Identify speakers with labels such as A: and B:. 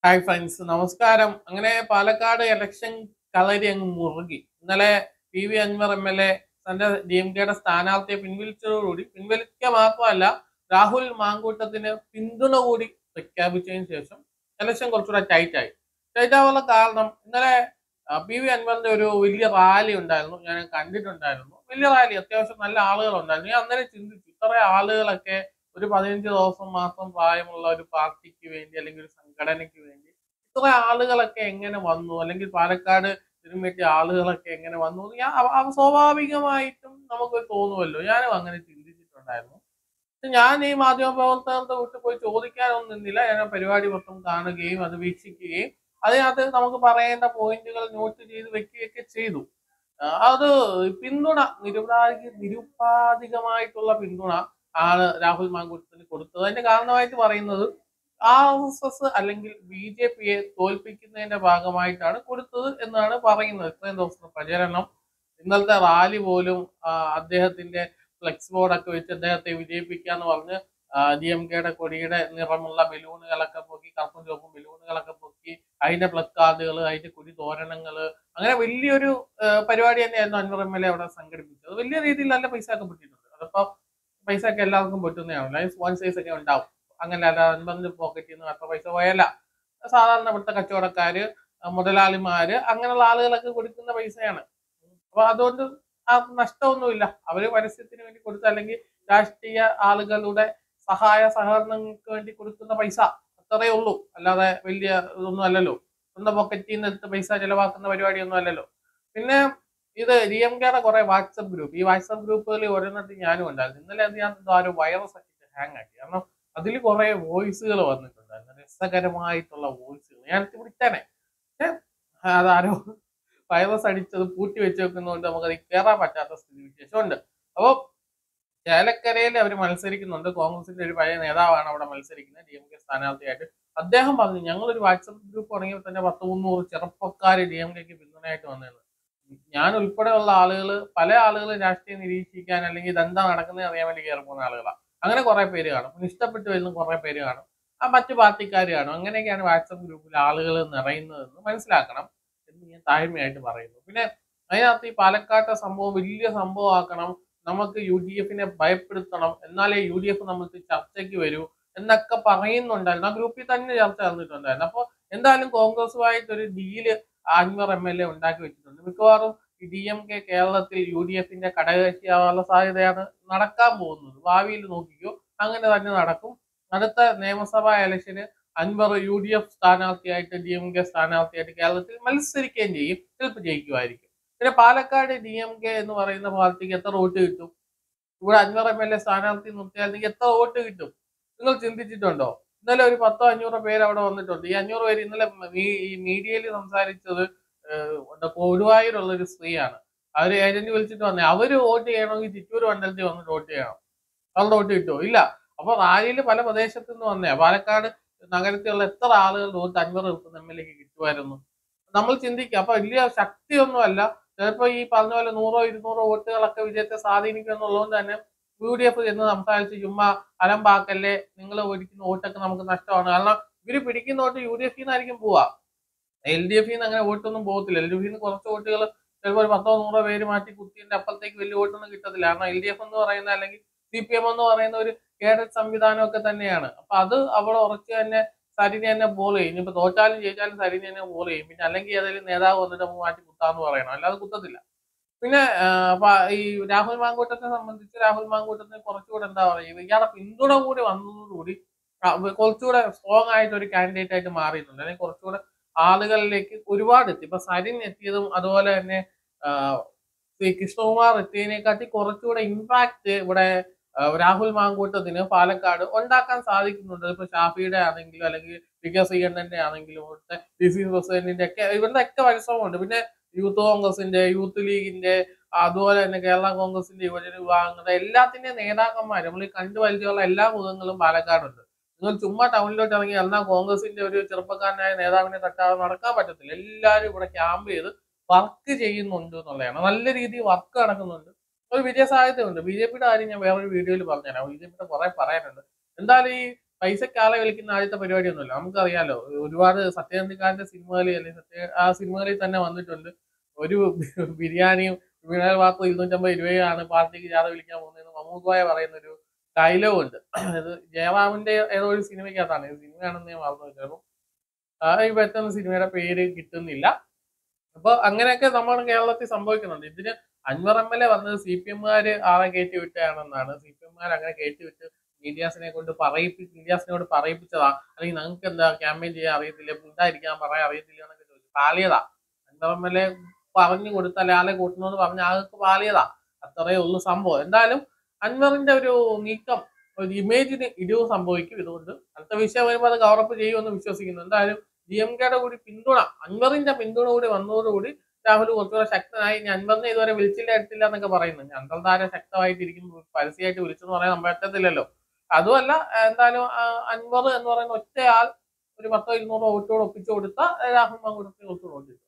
A: hi friends നമസ്കാരം അങ്ങനെ Palakkad election കളരി അങ്ങ് മുറുകി ഇന്നലെ P V Anvar M L A തന്റെ ഡി എം കെയുടെ സ്ഥാനാർത്ഥിയെ പിൻവലിച്ചതോടുകൂടി പിൻവലിക്കുക മാത്രമല്ല രാഹുൽ മാങ്കൂട്ടത്തിന് പിന്തുണ കൂടി പ്രഖ്യാപിച്ചതിന് ശേഷം ഇലക്ഷൻ കുറച്ചുകൂടെ ടൈറ്റ് ആയി ടൈറ്റ് ആവാനുള്ള കാരണം ഇന്നലെ ആ, പി വി അൻവറിന്റെ ഒരു വലിയ റാലി ഉണ്ടായിരുന്നു ഞാൻ കണ്ടിട്ടുണ്ടായിരുന്നു വലിയ റാലി അത്യാവശ്യം നല്ല ആളുകൾ ഉണ്ടായിരുന്നു ഞാൻ അന്നേരം ചിന്തിച്ചു ഇത്ര ആളുകളൊക്കെ ഒരു പതിനഞ്ച് ദിവസം മാത്രം പ്രായമുള്ള ഒരു പാർട്ടിക്ക് വേണ്ടി അല്ലെങ്കിൽ ഒരു സംഘടനയ്ക്ക് വേണ്ടി ഇത്ര ആളുകളൊക്കെ എങ്ങനെ വന്നു അല്ലെങ്കിൽ പാലക്കാട് ഇതിനു വേണ്ടി ആളുകളൊക്കെ എങ്ങനെ വന്നു എന്ന് ഞാൻ അവ- അവ സ്വാഭാവികമായിട്ടും നമുക്ക് തോന്നുമല്ലോ ഞാനും അങ്ങനെ ചിന്തിച്ചിട്ടുണ്ടായിരുന്നു പക്ഷെ ഞാൻ ഈ മാധ്യമ പ്രവർത്തകരുടെ വിട്ട് പോയി ചോദിക്കാനൊന്നും നിന്നില്ല ഞാൻ ആ പരിപാടി മൊത്തം കാണുകയും അത് വീക്ഷിക്കുകയും അതിനകത്ത് നമുക്ക് പറയേണ്ട പോയിന്റുകൾ നോട്ട് ചെയ്ത് വെക്കുകയൊക്കെ ചെയ്തു ആ, അത് പിന്തുണ നിരുപാധി നിരുപാധികമായിട്ടുള്ള പിന്തുണ ആണ് രാഹുൽ മാങ്കൂട്ടത്തിന് കൊടുത്തത് അതിന്റെ കാരണമായിട്ട് പറയുന്നത് ആർ എസ് എസ് അല്ലെങ്കിൽ ബി ജെ പിയെ തോൽപ്പിക്കുന്നതിന്റെ ഭാഗമായിട്ടാണ് കൊടുത്തത് എന്നാണ് പറയുന്നത് ഇത്രയും ദിവസത്തെ പ്രചരണം ഇന്നലത്തെ റാലി പോലും ആ, അദ്ദേഹത്തിന്റെ ഫ്ലെക്സ് ബോർഡൊക്കെ വെച്ച് അദ്ദേഹത്തെ വിജയിപ്പിക്കാന്ന് പറഞ്ഞ് ഡി എം കെയുടെ കൊടിയുടെ നിറമുള്ള ബലൂണുകളൊക്കെ പൊക്കി കറുപ്പും ചുവപ്പും ബലൂണുകളൊക്കെ പൊക്കി അതിന്റെ പ്ലക്കാർഡുകൾ അതിന്റെ കൊടി തോരണങ്ങള് അങ്ങനെ വലിയൊരു ആ, പരിപാടി തന്നെയായിരുന്നു അൻവർ എം എൽ എ അവിടെ സംഘടിപ്പിച്ചത് വലിയ രീതിയിൽ നല്ല പൈസ ഒക്കെ പൊട്ടിയിട്ടുണ്ട് അതിപ്പോ പൈസ ഒക്കെ എല്ലാവർക്കും പൊട്ടുന്നതാണ് വൺ സൈസ് ഒക്കെ ഉണ്ടാവും അങ്ങനെ അല്ല അൻപതിന്റെ പോക്കറ്റിൽ നിന്ന് അത്ര പൈസ പോയല്ല സാധാരണ ഇവിടുത്തെ കച്ചവടക്കാര് ആ, മുതലാളിമാര് അങ്ങനെയുള്ള ആളുകളൊക്കെ കൊടുക്കുന്ന പൈസയാണ് അപ്പൊ അതുകൊണ്ട് ആ നഷ്ടമൊന്നുമില്ല അവര് പരസ്യത്തിന് വേണ്ടി കൊടുത്ത അല്ലെങ്കിൽ രാഷ്ട്രീയ ആളുകളുടെ സഹായ സഹകരണങ്ങൾക്ക് വേണ്ടി കൊടുക്കുന്ന പൈസ അത്രേ ഉള്ളൂ അല്ലാതെ വലിയ ഇതൊന്നും അല്ലല്ലോ സ്വന്തം പോക്കറ്റിൽ നിന്ന് എടുത്ത് പൈസ ചെലവാക്കുന്ന പരിപാടിയൊന്നും അല്ലല്ലോ പിന്നെ ഇത് ഡി എം കെയുടെ കുറെ വാട്സപ്പ് ഗ്രൂപ്പ് ഈ വാട്സപ്പ് ഗ്രൂപ്പുകളിൽ ഒരെണ്ണത്തിൽ ഞാനും ഉണ്ടായിരുന്നു ഇന്നലെ അത് ഞാൻ എന്തോ ആരോ വൈറസ് ആക്കിയിട്ട് ഹാങ് ആക്കി കാരണം അതിൽ കുറെ വോയിസുകൾ വന്നിട്ടുണ്ടായിരുന്നു രസകരമായിട്ടുള്ള വോയിസുകൾ ഞാൻ വിളിച്ചേനെ പക്ഷെ അതാരോ വൈറസ് അടിച്ചത് പൂട്ടി വെച്ച് വെക്കുന്നതുകൊണ്ട് നമുക്കത് കയറാൻ പറ്റാത്ത സ്ഥിതി വിശേഷമുണ്ട് അപ്പോൾ ചേലക്കരയിൽ അവർ മത്സരിക്കുന്നുണ്ട് കോൺഗ്രസിന്റെ ഒരു പഴയ നേതാവാണ് അവിടെ മത്സരിക്കുന്നത് ഡി എം കെ സ്ഥാനാർത്ഥിയായിട്ട് അദ്ദേഹം പറഞ്ഞു ഞങ്ങളൊരു വാട്സപ്പ് ഗ്രൂപ്പ് തുടങ്ങിയപ്പോൾ തന്നെ പത്ത് മുന്നൂറ് ചെറുപ്പക്കാർ ഡി എം കെക്ക് പിന്തുണയായിട്ട് വന്നിരുന്നു ഞാൻ ഉൾപ്പെടെയുള്ള ആളുകൾ പല ആളുകളും രാഷ്ട്രീയം നിരീക്ഷിക്കാൻ അല്ലെങ്കിൽ ഇതെന്താ നടക്കുന്നത് അറിയാൻ വേണ്ടി കയറി പോകുന്ന ആളുകളാണ് അങ്ങനെ കുറെ പേര് കാണും പിന്നെ ഇഷ്ടപ്പെട്ട് വരുന്ന കുറെ പേര് കാണും ആ മറ്റു പാർട്ടിക്കാർ കാണും അങ്ങനെയൊക്കെയാണ് വാട്സപ്പ് ഗ്രൂപ്പിൽ ആളുകൾ നിറയുന്നതെന്ന് മനസ്സിലാക്കണം എന്ന് ഞാൻ താഴ്മയായിട്ട് പറയുന്നു പിന്നെ അതിനകത്ത് ഈ പാലക്കാട്ടെ സംഭവം വലിയ സംഭവമാക്കണം നമുക്ക് യു ഡി എഫിനെ ഭയപ്പെടുത്തണം എന്നാലേ യു ഡി എഫ് നമുക്ക് ചർച്ചയ്ക്ക് വരൂ എന്നൊക്കെ പറയുന്നുണ്ടായിരുന്നു ആ ഗ്രൂപ്പിൽ തന്നെ ചർച്ച നടന്നിട്ടുണ്ടായിരുന്നു അപ്പോൾ എന്തായാലും കോൺഗ്രസുമായിട്ട് ഒരു deal Anvar M L A ഉണ്ടാക്കി വെച്ചിട്ടുണ്ട് മിക്കവാറും ഈ ഡി എം കെ കേരളത്തിൽ യു ഡി എഫിന്റെ ഘടകകക്ഷിയാവാനുള്ള സാധ്യതയാണ് നടക്കാൻ പോകുന്നത് ഭാവിയിൽ നോക്കിക്കോ അങ്ങനെ തന്നെ നടക്കും അടുത്ത നിയമസഭാ ഇലക്ഷന് അൻവർ യു ഡി എഫ് സ്ഥാനാർത്ഥിയായിട്ട് ഡി എം കെ സ്ഥാനാർത്ഥിയായിട്ട് കേരളത്തിൽ മത്സരിക്കുകയും ചെയ്യും ചിലപ്പോൾ ജയിക്കുമായിരിക്കും പിന്നെ പാലക്കാട് ഡി എം കെ എന്ന് പറയുന്ന പാർട്ടിക്ക് എത്ര വോട്ട് കിട്ടും ഇവിടെ അൻവർ എം എൽ എ സ്ഥാനാർത്ഥി നിർത്തിയാൽ നിങ്ങൾക്ക് എത്ര വോട്ട് കിട്ടും നിങ്ങൾ ചിന്തിച്ചിട്ടുണ്ടോ ഇന്നലെ ഒരു പത്തോ അഞ്ഞൂറോ പേര് അവിടെ വന്നിട്ടുണ്ട് ഈ അഞ്ഞൂറ് പേര് ഇന്നലെ മീ- ഈ മീഡിയയിൽ സംസാരിച്ചത് ഏഹ്, എന്താ കൊടുവായൂരുള്ള ഒരു സ്ത്രീയാണ് അവര് ഏജന്റ് വിളിച്ചിട്ട് വന്നേ അവര് വോട്ട് ചെയ്യണമെങ്കിൽ ചിറ്റൂർ മണ്ഡലത്തിൽ വന്നിട്ട് വോട്ട് ചെയ്യണം അവരുടെ വോട്ട് കിട്ടുമോ ഇല്ല അപ്പൊ റാലിയിൽ പല പ്രദേശത്തു നിന്ന് വന്നേ പാലക്കാട് നഗരത്തിലുള്ള എത്ര ആളുകൾ വോട്ട് അൻവർ നിൽക്കുന്ന എം എൽ എക്ക് കിട്ടുമായിരുന്നു നമ്മൾ ചിന്തിക്കുക അപ്പൊ വലിയ ശക്തിയൊന്നുമല്ല ചിലപ്പോ ഈ പറഞ്ഞ പോലെ നൂറോ ഇരുന്നൂറോ വോട്ടുകളൊക്കെ വിജയത്തെ സ്വാധീനിക്കും എന്നുള്ളതുകൊണ്ട് തന്നെ യു ഡി എഫ് എന്ന് സംസാരിച്ച് ചുമ്മാ അലമ്പാക്കല്ലേ നിങ്ങൾ ഒരിക്കുന്ന വോട്ടൊക്കെ നമുക്ക് നഷ്ടമാണ് കാരണം ഇവര് പിടിക്കുന്ന വോട്ട് യു ഡി എഫിൽ നിന്നായിരിക്കും പോവാ എൽ ഡി എഫിൽ നിന്ന് അങ്ങനെ വോട്ടൊന്നും പോകത്തില്ല എൽ ഡി എഫിൽ നിന്ന് കുറച്ച് വോട്ടുകൾ ചിലപ്പോൾ ഒരു പത്തോ നൂറോ പേര് മാറ്റി കുത്തിയതിന്റെ അപ്പുറത്തേക്ക് വലിയ വോട്ടൊന്നും കിട്ടത്തില്ല കാരണം എൽ ഡി എഫ് എന്ന് പറയുന്ന അല്ലെങ്കിൽ സി പി എം എന്ന് പറയുന്ന ഒരു കേഡറ്റ് സംവിധാനമൊക്കെ തന്നെയാണ് അപ്പൊ അത് അവിടെ ഉറച്ച് തന്നെ സരിനെ തന്നെ ബോൾ ചെയ്യും ഇനിയിപ്പോ തോറ്റാലും ജയിച്ചാലും സരിനെ തന്നെ ബോൾ ചെയ്യും പിന്നെ അല്ലെങ്കിൽ ഏതെങ്കിലും നേതാവ് വന്നിട്ട് നമുക്ക് മാറ്റി കുത്താന്ന് പറയണം അല്ലാതെ കുത്തത്തില്ല പിന്നെ ആ, പ- ഈ രാഹുൽ മാങ്കൂട്ടത്തെ സംബന്ധിച്ച് രാഹുൽ മാങ്കൂട്ടത്തിന് കുറച്ചുകൂടെ എന്താ പറയുക ഇയാളുടെ പിന്തുണ കൂടി വന്നതോടുകൂടി ആ, കുറച്ചുകൂടെ സ്ട്രോങ് ആയിട്ട് ഒരു കാൻഡിഡേറ്റ് ആയിട്ട് മാറിയിട്ടുണ്ട് അല്ലെങ്കിൽ കുറച്ചുകൂടെ ആളുകളിലേക്ക് ഒരുപാട് എത്തി ഇപ്പൊ സരിൻ എത്തിയതും അതുപോലെ തന്നെ ആ, ശ്രീ കൃഷ്ണകുമാർ എത്തിയതിനെക്കാട്ടി കുറച്ചുകൂടെ ഇമ്പാക്ട് ഇവിടെ ആ, രാഹുൽ മാങ്കൂട്ടത്തിന് പാലക്കാട് ഉണ്ടാക്കാൻ സാധിക്കുന്നുണ്ട് ഇപ്പൊ ഷാഫിയുടെ ആണെങ്കിലും അല്ലെങ്കിൽ പി കെ ശ്രീകണ്ഠന്റെ ആണെങ്കിലും ഇവിടുത്തെ ഡി സി പ്രസിഡന്റിന്റെ ഒക്കെ ഇവരുടെ ഒക്കെ പരിശ്രമമുണ്ട് പിന്നെ യൂത്ത് കോൺഗ്രസിന്റെ യൂത്ത് ലീഗിന്റെ അതുപോലെ തന്നെ കേരള കോൺഗ്രസിന്റെ യുവജന വിഭാഗങ്ങളുടെ എല്ലാത്തിന്റെയും നേതാക്കന്മാർ നമ്മൾ ഈ കണ്ടു പരിചയമുള്ള എല്ലാ മുഖങ്ങളും പാലക്കാടുണ്ട് നിങ്ങൾ ചുമ്മാ ടൗണിലോട്ട് ഇറങ്ങി എന്നാൽ കോൺഗ്രസിന്റെ ഒരു ചെറുപ്പക്കാരനായ നേതാവിനെ തട്ടാതെ നടക്കാൻ പറ്റത്തില്ല എല്ലാവരും ഇവിടെ ക്യാമ്പ് ചെയ്ത് വർക്ക് ചെയ്യുന്നുണ്ട് എന്നുള്ളതാണ് നല്ല രീതിയിൽ വർക്ക് നടക്കുന്നുണ്ട് ഒരു വിജയ സാധ്യതയുണ്ട് ബി ജെ പിയുടെ കാര്യം ഞാൻ വേറൊരു വീഡിയോയിൽ പറഞ്ഞുതരാം ബി ജെ പിയുടെ കുറെ പറയാനുണ്ട് എന്തായാലും ഈ പൈസക്ക് ആളെ വിളിക്കുന്ന ആദ്യത്തെ പരിപാടിയൊന്നുമല്ല നമുക്കറിയാലോ ഒരുപാട് സത്യനന്ദിക്കാരന്റെ സിനിമകളിൽ അല്ലെങ്കിൽ സത്യ ആ സിനിമകളിൽ തന്നെ വന്നിട്ടുണ്ട് ഒരു ബിരിയാണിയും വിനൽ പാത്രം ഇരുന്നൂറ്റമ്പത് രൂപയാണ് പാർട്ടിക്ക് ജാഥ വിളിക്കാൻ പോകുന്നതെന്ന് മമ്മൂക്കോയ പറയുന്ന ഒരു ഡയലോഗ് ഉണ്ട് അത് ജയറാമിന്റെ ഏതോ ഒരു സിനിമയ്ക്കകത്താണ് ഇത് സിനിമയാണെന്ന് ഞാൻ മറന്നു വെച്ചു ആ ഈ പെട്ടെന്ന് സിനിമയുടെ പേര് കിട്ടുന്നില്ല അപ്പൊ അങ്ങനെയൊക്കെ നമ്മുടെ കേരളത്തിൽ സംഭവിക്കുന്നുണ്ട് ഇതിന് അൻവർ എം എൽ എ പറഞ്ഞത് സി പി എമ്മുകാര് ആളെ കയറ്റി വിട്ടാണെന്നാണ് സി പി എമ്മുകാർ അങ്ങനെ കയറ്റി വിട്ട് മീഡിയാസിനെ കൊണ്ട് പറയിപ്പി മീഡിയാസിനോട് പറയിപ്പിച്ചതാ അല്ലെങ്കിൽ നിങ്ങൾക്ക് എന്താ ക്യാമ്പയിൻ ചെയ്യാൻ അറിയത്തില്ല ഉണ്ടായിരിക്കാൻ പറയാൻ അറിയത്തില്ല എന്നൊക്കെ ചോദിച്ചു പാലിയതാ അൻവർ എം എൽ എ പറഞ്ഞു കൊടുത്താൽ ആളെ കൂട്ടണമെന്ന് പറഞ്ഞ ആൾക്ക് പാലിയതാ അത്രയേ ഉള്ളൂ സംഭവം എന്തായാലും അൻവറിന്റെ ഒരു നീക്കം ഒരു ഇമേജിന് ഇടിവ് സംഭവിക്കും ഇതുകൊണ്ട് അടുത്ത വിഷയം വരുമ്പോൾ അത് കവറപ്പ് ചെയ്യുമെന്ന് വിശ്വസിക്കുന്നു എന്തായാലും ഡി എം കെയുടെ കൂടി പിന്തുണ അൻവറിന്റെ പിന്തുണ കൂടി വന്നതോടുകൂടി രാഹുൽ കുറച്ചുകൂടെ ശക്തനായി ഇനി അൻവറിനെ ഇതുവരെ വിളിച്ചില്ല എടുത്തില്ല എന്നൊക്കെ പറയുന്നു ഇനി അന്തർധാര ശക്തമായിട്ടിരിക്കും പരസ്യമായിട്ട് വിളിച്ചെന്ന് പറയാൻ നമ്മൾ പറ്റത്തില്ലല്ലോ അതുമല്ല എന്തായാലും ആ, അൻവർ എന്ന് പറയുന്ന ഒറ്റയാൾ ഒരു പത്തോ ഇരുന്നൂറോ വോട്ടുകൾ ഒപ്പിച്ചു കൊടുത്ത രാഹുൽ മാങ്കുടത്തിന് കുറച്ചുകൂടെ വോട്ട് കിട്ടും